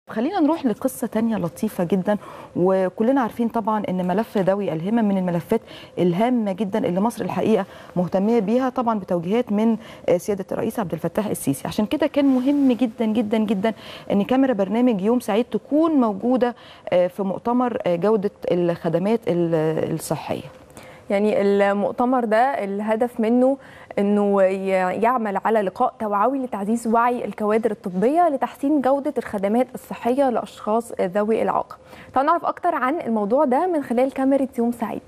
خلينا نروح لقصة تانية لطيفة جدا وكلنا عارفين طبعا ان ملف ذوي الهمم من الملفات الهامة جدا اللي مصر الحقيقة مهتمية بيها طبعا بتوجيهات من سيادة الرئيس عبد الفتاح السيسي عشان كده كان مهم جدا جدا جدا ان كاميرا برنامج يوم سعيد تكون موجودة في مؤتمر جودة الخدمات الصحية يعني المؤتمر ده الهدف منه انه يعمل على لقاء توعوي لتعزيز وعي الكوادر الطبيه لتحسين جوده الخدمات الصحيه لاشخاص ذوي الاعاقه. تعالوا نعرف اكتر عن الموضوع ده من خلال كاميرا يوم سعيد.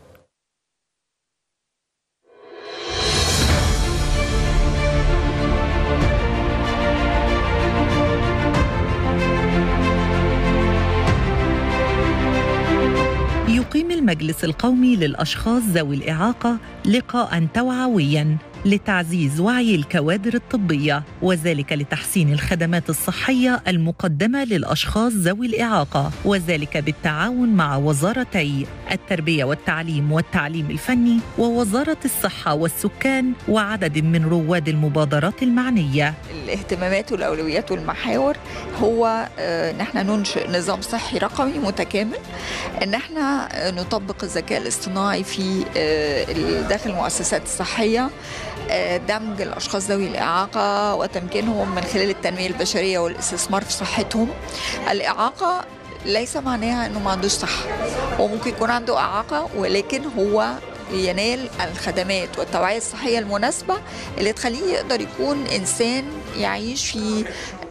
يقيم المجلس القومي للأشخاص ذوي الإعاقة لقاء توعوياً لتعزيز وعي الكوادر الطبية وذلك لتحسين الخدمات الصحية المقدمة للأشخاص ذوي الإعاقة وذلك بالتعاون مع وزارتي التربية والتعليم والتعليم الفني ووزارة الصحة والسكان وعدد من رواد المبادرات المعنية الاهتمامات والأولويات والمحاور هو ان احنا ننشئ نظام صحي رقمي متكامل ان احنا نطبق الذكاء الاصطناعي في داخل المؤسسات الصحيه دمج الاشخاص ذوي الاعاقه وتمكينهم من خلال التنميه البشريه والاستثمار في صحتهم الاعاقه ليس معناها انه ما عندوش صحه هو ممكن يكون عنده اعاقه ولكن هو ينال الخدمات والتوعية الصحية المناسبة اللي تخليه يقدر يكون إنسان يعيش في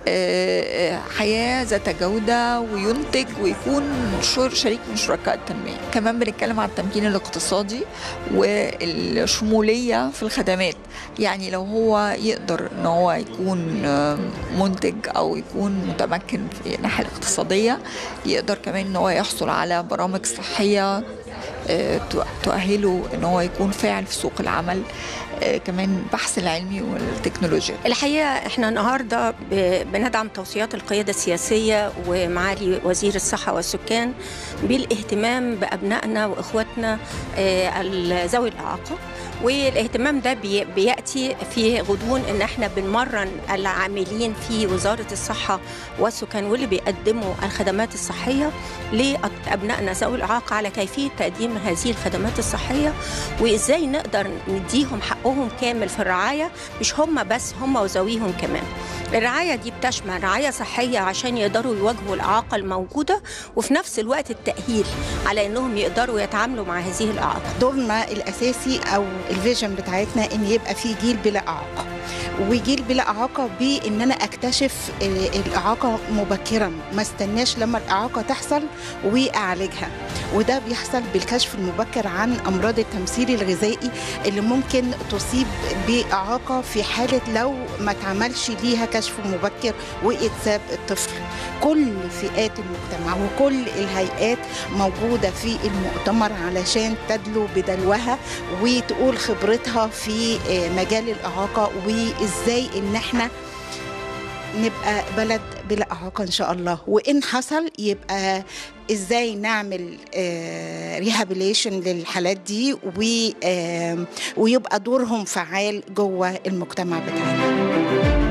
حياة ذات جودة وينتج ويكون شريك من شركاء التنمية كمان بنتكلم عن التمكين الاقتصادي والشمولية في الخدمات يعني لو هو يقدر ان هو يكون منتج او يكون متمكن في الناحية الاقتصادية يقدر كمان ان هو يحصل على برامج صحية تؤهله ان هو يكون فاعل في سوق العمل كمان البحث العلمي والتكنولوجيا الحقيقه احنا النهارده بندعم توصيات القياده السياسيه ومعالي وزير الصحه والسكان بالاهتمام بابنائنا واخواتنا ذوي الاعاقه والاهتمام ده بياتي في غضون ان احنا بنمرن العاملين في وزاره الصحه والسكان واللي بيقدموا الخدمات الصحيه لابنائنا ذوي الاعاقه على كيفيه تقديم هذه الخدمات الصحيه وازاي نقدر نديهم حقهم كامل في الرعايه مش هم بس هم وذويهم كمان الرعاية دي بتشمل رعاية صحية عشان يقدروا يواجهوا الإعاقة الموجودة وفي نفس الوقت التأهيل على إنهم يقدروا يتعاملوا مع هذه الإعاقة دورنا الأساسي أو الفيجن بتاعتنا إن يبقى في جيل بلا إعاقة وجيل بلا إعاقة بإن أنا أكتشف الإعاقة مبكرا ما استناش لما الإعاقة تحصل وأعالجها وده بيحصل بالكشف المبكر عن أمراض التمثيل الغذائي اللي ممكن تصيب بإعاقة في حالة لو ما تعملش ليها كشف مبكر وإتساب الطفل كل فئات المجتمع وكل الهيئات موجودة في المؤتمر علشان تدلو بدلوها وتقول خبرتها في مجال الإعاقة وإزاي إن احنا نبقى بلد بلا إعاقة إن شاء الله وإن حصل يبقى إزاي نعمل ريهابيليشن للحالات دي ويبقى دورهم فعال جوه المجتمع بتاعنا